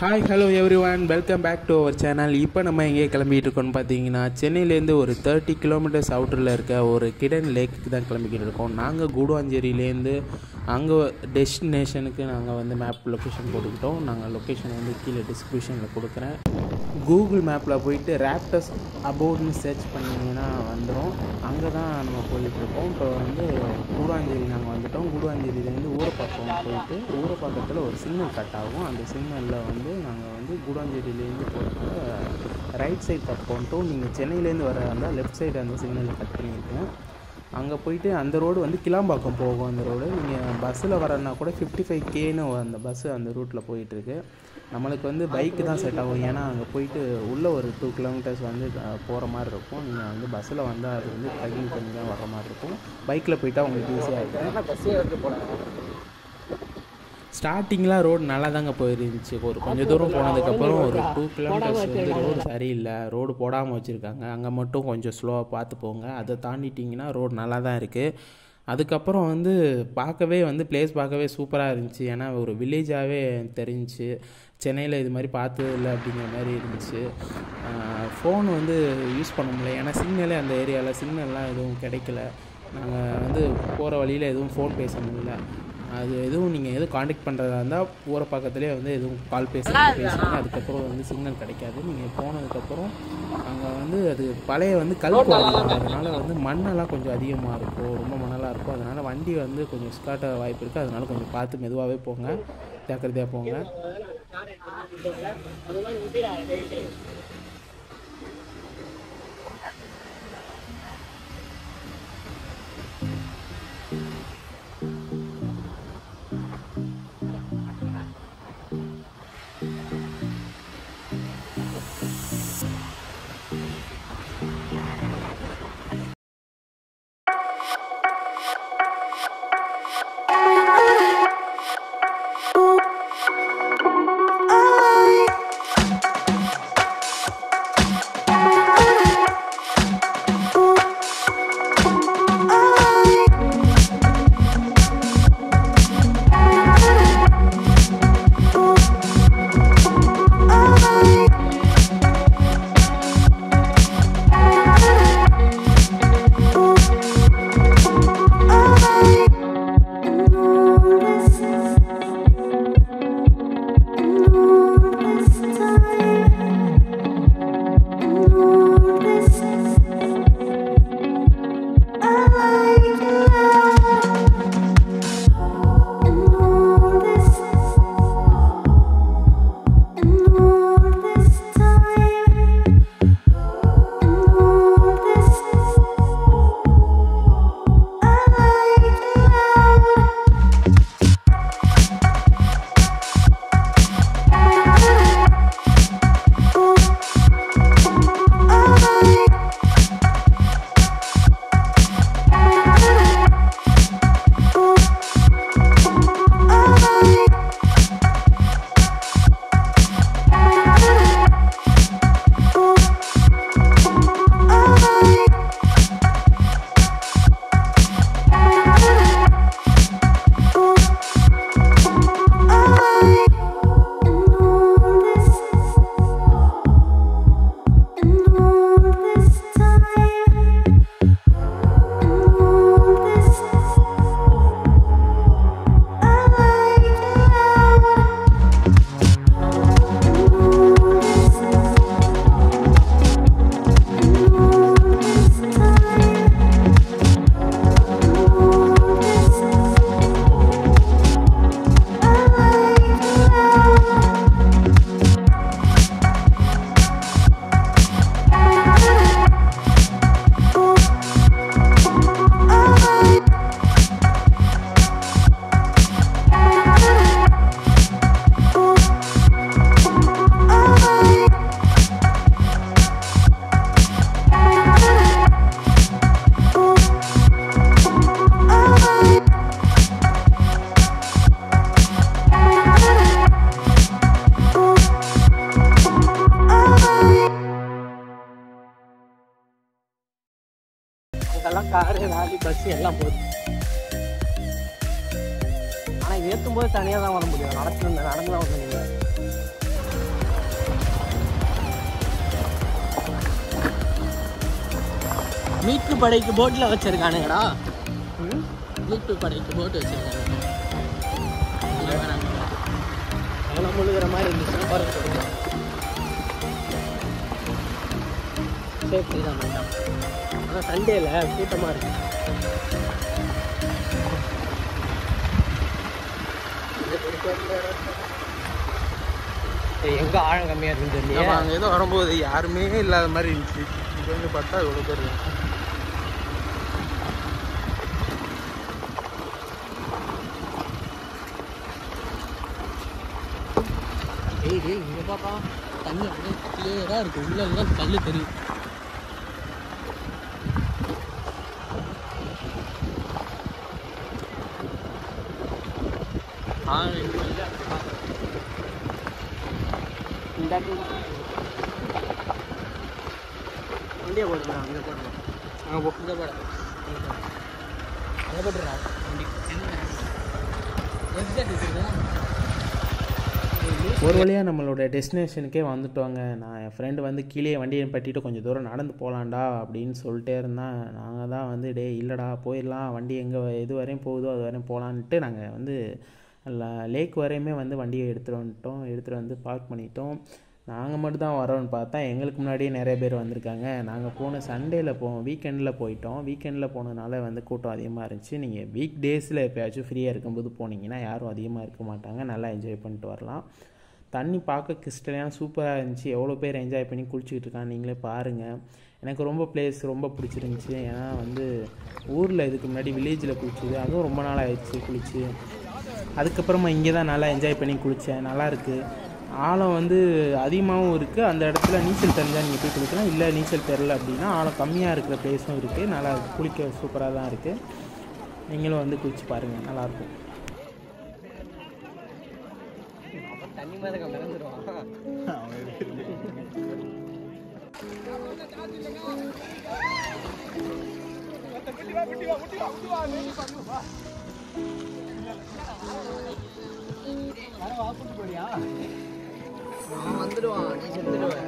Hi hello everyone welcome back to our channel இப்போ நம்ம எங்கே கிளம்பிட்டு இருக்கோம்னு பார்த்தீங்கன்னா சென்னையிலேருந்து ஒரு தேர்ட்டி கிலோமீட்டர்ஸ் அவுட்டரில் இருக்க ஒரு கிடன் லேக்குக்கு தான் கிளம்பிக்கிட்டு இருக்கோம் நாங்கள் கூடுவாஞ்சேரியிலேருந்து அங்கே டெஸ்டினேஷனுக்கு நாங்கள் வந்து மேப் லொக்கேஷன் போட்டுக்கிட்டோம் நாங்கள் லொக்கேஷன் வந்து கீழே டிஸ்கிரிப்ஷனில் கொடுக்குறேன் கூகுள் மேப்பில் போயிட்டு ரேப்டஸ் அபவுட்னு சர்ச் பண்ணிங்கன்னா வந்துடும் அங்கே தான் நம்ம போயிட்டுருக்கோம் இப்போ வந்து கூடுவாஞ்சேரி நாங்கள் வந்துட்டோம் கூடுவாஞ்சேரியிலேருந்து ஊரப்பாக்கம் போயிட்டு ஊரப்பாக்கத்தில் ஒரு சிக்னல் கட் ஆகும் அந்த சிக்னலில் வந்து நாங்கள் வந்து கூடாஞ்சேரியிலேருந்து போகிறப்ப ரைட் சைட் பக்கம்ட்டும் நீங்கள் சென்னையிலேருந்து வர இருந்தால் லெஃப்ட் சைடு அந்த சிக்னலில் கட் பண்ணியிருக்கேன் அங்கே போயிட்டு அந்த ரோடு வந்து கிளாம்பாக்கம் போகும் அந்த ரோடு நீங்கள் பஸ்ஸில் வரன்னா கூட ஃபிஃப்டி ஃபைவ் கேன்னு அந்த பஸ்ஸு அந்த ரூட்டில் போயிட்டுருக்கு நம்மளுக்கு வந்து பைக்கு தான் செட் ஆகும் ஏன்னா அங்கே போயிட்டு உள்ளே ஒரு டூ கிலோமீட்டர்ஸ் வந்து போகிற மாதிரி இருக்கும் நீங்கள் வந்து பஸ்ஸில் வந்தால் அது வந்து ட்ரெக்கிங் பண்ணி தான் வர மாதிரி இருக்கும் பைக்கில் போயிட்டால் உங்களுக்கு ஈஸியாக இருக்கும் ஸ்டார்டிங்லாம் ரோடு நல்லா தாங்க போயிருந்துச்சு ஒரு கொஞ்சம் தூரம் போனதுக்கப்புறம் ஒரு டூ கிலோமீட்டர்ஸ் வந்து ரோடு சரியில்லை ரோடு போடாமல் வச்சுருக்காங்க அங்கே மட்டும் கொஞ்சம் ஸ்லோவாக பார்த்து போங்க அதை தாண்டிட்டிங்கன்னா ரோடு நல்லா தான் இருக்குது அதுக்கப்புறம் வந்து பார்க்கவே வந்து பிளேஸ் பார்க்கவே சூப்பராக இருந்துச்சு ஏன்னா ஒரு வில்லேஜாகவே தெரிஞ்சிச்சு சென்னையில் இது மாதிரி பார்த்தது இல்லை அப்படிங்கிற மாதிரி இருந்துச்சு ஃபோன் வந்து யூஸ் பண்ண முடியல ஏன்னா சிக்னலே அந்த ஏரியாவில் சிக்னல்லாம் எதுவும் கிடைக்கல நாங்கள் வந்து போகிற வழியில் எதுவும் ஃபோன் பேச முடியல அது எதுவும் நீங்கள் எதுவும் காண்டாக்ட் பண்ணுறதா இருந்தால் ஊரை பக்கத்துலேயே வந்து எதுவும் கால் பேசி பேசுங்க அதுக்கப்புறம் வந்து சிக்னல் கிடைக்காது நீங்கள் போனதுக்கப்புறம் அங்கே வந்து அது பழைய வந்து கல் கோவில் அதனால் வந்து மண்ணெல்லாம் கொஞ்சம் அதிகமாக இருக்கும் ரொம்ப மணலாக இருக்கும் அதனால் வண்டி வந்து கொஞ்சம் ஸ்கார்ட் வாய்ப்பு இருக்குது அதனால் கொஞ்சம் பார்த்து மெதுவாகவே போங்க ஜாக்கிரதையாக போங்க இதெல்லாம் காரு லாரி பஸ் எல்லாம் போகுது ஆனால் ஏற்றும் போது தனியாக தான் வர முடியும் நடந்து நடந்து தான் வர முடியும் மீட்பு படைக்கு போட்டில் வச்சிருக்கானுங்கடா மீட்பு படைக்கு போட்டு வச்சிருக்கானுங்க இங்க வராங்க. அதெல்லாம் முழுகிற மாதிரி இருந்துச்சுன்னா குறைச்சி கொடுக்கலாம் சேஃப்டி தான் மேடம் ஆனால் சண்டேல கூட்டமாக இருக்கு எங்க ஆழம் கம்மியா இருக்குன்னு நம்ம தெரியல அங்கே ஏதோ வரும்போது யாருமே இல்லாத மாதிரி இருந்துச்சு இங்கே வந்து பார்த்தா இவ்வளோ பேர் இருக்கு. ஏய் டேய் இங்க பாப்பா தண்ணி அப்படியே கிளியரா இருக்கு உள்ள எல்லாம் கல்லு தெரியும் ஆ இங்க இல்ல. இந்த இடத்துல வண்டியை போட்டுக்கலாம் அங்கே போட்டுக்கலாம் அங்கே போ இங்கே போட அங்கே போட்டுறா வண்டி எக்ஸாக்ட் இருக்குதா ஒரு வழியாக நம்மளோட டெஸ்டினேஷனுக்கே வந்துட்டோங்க நான் என் ஃப்ரெண்டு வந்து கீழே வண்டியை பட்டிட்டு கொஞ்சம் தூரம் நடந்து போகலான்டா அப்படின்னு சொல்லிட்டே இருந்தேன் நாங்கள் தான் வந்து டே இல்லைடா போயிடலாம் வண்டி எங்கே எது வரையும் போகுதோ அது வரையும் போகலான்ட்டு நாங்கள் வந்து லேக் வரையுமே வந்து வண்டியை எடுத்துகிட்டு வந்துட்டோம் எடுத்துகிட்டு வந்து பார்க் பண்ணிட்டோம் நாங்கள் மட்டும் தான் வரோம்னு பார்த்தா எங்களுக்கு முன்னாடியே நிறைய பேர் வந்திருக்காங்க நாங்கள் போன சண்டேல போவோம் வீக்கெண்டில் போயிட்டோம் வீக்கெண்டில் போனதுனால வந்து கூட்டம் அதிகமாக இருந்துச்சு நீங்கள் வீக் டேஸில் எப்போயாச்சும் ஃப்ரீயாக இருக்கும்போது போனீங்கன்னா யாரும் அதிகமாக இருக்க மாட்டாங்க நல்லா என்ஜாய் பண்ணிட்டு வரலாம் தண்ணி பார்க்க கிறிஸ்டலான சூப்பராக இருந்துச்சு எவ்வளோ பேர் என்ஜாய் பண்ணி குளிச்சுக்கிட்டு இருக்காங்க நீங்களே பாருங்கள் எனக்கு ரொம்ப பிளேஸ் ரொம்ப பிடிச்சிருந்துச்சி ஏன்னா வந்து ஊரில் இதுக்கு முன்னாடி வில்லேஜில் குளிச்சது அதுவும் ரொம்ப நாள் ஆயிடுச்சு குளிச்சு அதுக்கப்புறமா இங்கே தான் நல்லா என்ஜாய் பண்ணி குளித்தேன் நல்லாயிருக்கு ஆழம் வந்து அதிகமாகவும் இருக்குது அந்த இடத்துல நீச்சல் தெரிஞ்சால் நீங்கள் போய் குளிக்கலாம் இல்லை நீச்சல் தெரில அப்படின்னா ஆழம் கம்மியாக இருக்கிற பிளேஸும் இருக்குது நல்லா இருக்கு. குளிக்க சூப்பராக தான் இருக்குது நீங்களும் வந்து குளிச்சு பாருங்கள் நல்லாயிருக்கும் தண்ணி மாதிரி மிதந்துருவான் வந்துடுவான் நீ செத்துடுவேன்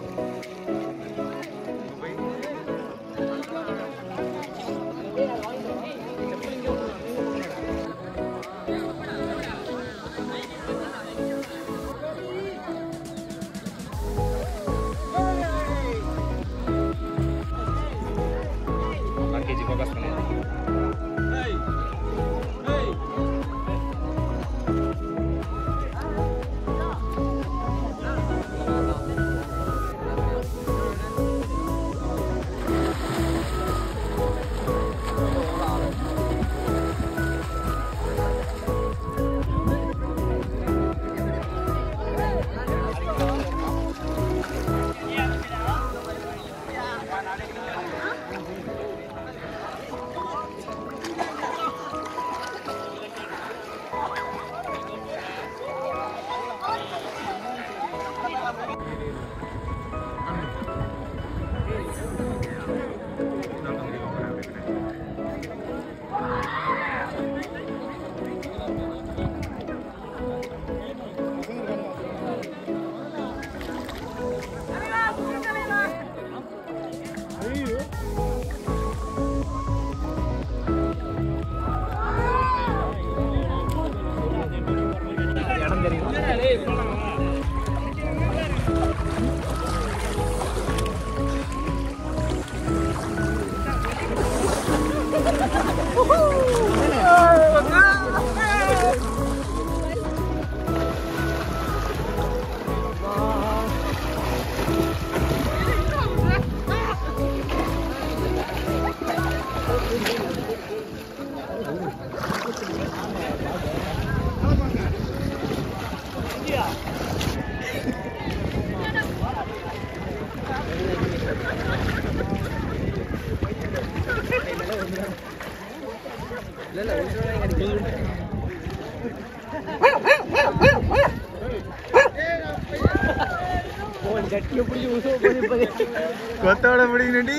கொத்தோட முடிங்கடி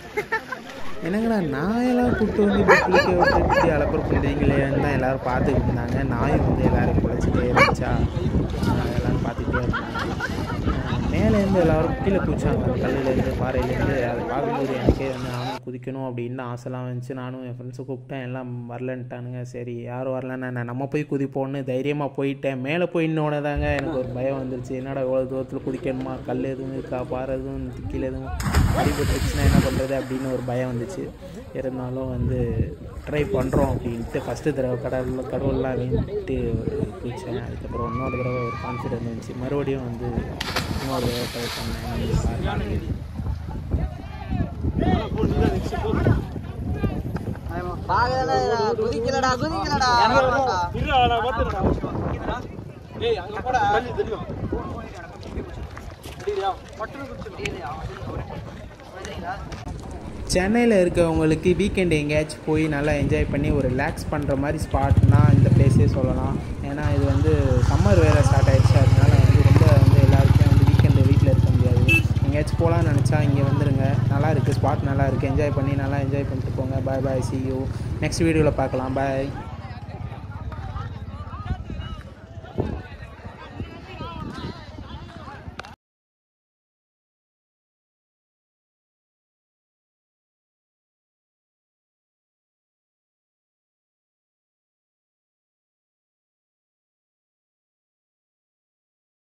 என்னங்கடா நாயெல்லாம் கூப்பிட்டு வந்து இப்படி குளிக்க விட்டு அலப்பறம் பண்ணுறீங்களேன்னு தான் எல்லோரும் பார்த்துக்கிட்டு இருந்தாங்க நாய் வந்து எல்லோரும் குளிச்சுட்டே இருந்துச்சா ஆஹ் எல்லாரும் பார்த்துக்கிட்டே இருந்தாங்க ஆஹ் மேலேருந்து எல்லோரும் கீழே குளிச்சாங்க கல்லுலேருந்து பாறையிலேருந்து அதை பார்க்கும்போது எனக்கே வந்து நானும் குதிக்கணும் அப்படின்னு ஆசைலாம் வந்துச்சு நானும் என் ஃப்ரெண்ட்ஸை கூப்பிட்டேன் எல்லாம் வரலன்ட்டானுங்க சரி யாரும் வரலன்னா நான் நம்ம போய் குதிப்போன்னு தைரியமாக போயிட்டேன் மேலே போய் இன்னொன்று தாங்க எனக்கு ஒரு பயம் வந்துருச்சு என்னடா இவ்வளோ தூரத்தில் குதிக்கணுமா கல் எதுவும் இருக்கா பாறை எதுவும் கீழே எதுவும் அடிபட்டுருச்சுன்னா என்ன பண்ணுறது அப்படின்னு ஒரு பயம் வந்துச்சு இருந்தாலும் வந்து ட்ரை பண்ணுறோம் அப்படின்ட்டு ஃபஸ்ட்டு தடவை கடலில் கடவுள்லாம் வேண்டிட்டு குதித்தேன் அதுக்கப்புறம் இன்னொரு தடவை ஒரு கான்ஃபிடென்ட் வந்துச்சு மறுபடியும் வந்து இன்னொரு தடவை ட்ரை பண்ணேன் நீங்க பாருங்க. குதிக்கலடா குதிக்கலடா சென்னையில் இருக்கவங்களுக்கு வீக்கெண்ட் எங்கேயாச்சும் போய் நல்லா என்ஜாய் பண்ணி ஒரு ரிலாக்ஸ் பண்ணுற மாதிரி ஸ்பாட்னா இந்த பிளேஸே சொல்லலாம் ஏன்னா இது வந்து சம்மர் வேறு ஸ்டார்ட் ஆயிடுச்சு அதனால வந்து ரொம்ப வந்து எல்லாருக்கும் வந்து வீக்கெண்டு வீட்டில் இருக்க முடியாது எங்கேயாச்சும் போகலான்னு நினச்சா இங்கே வந்துடுங்க நல்லா இருக்குது ஸ்பாட் நல்லா இருக்குது என்ஜாய் பண்ணி நல்லா என்ஜாய் பண்ணிட்டு போங்க bye bye see you next வீடியோவில் பார்க்கலாம் பாய்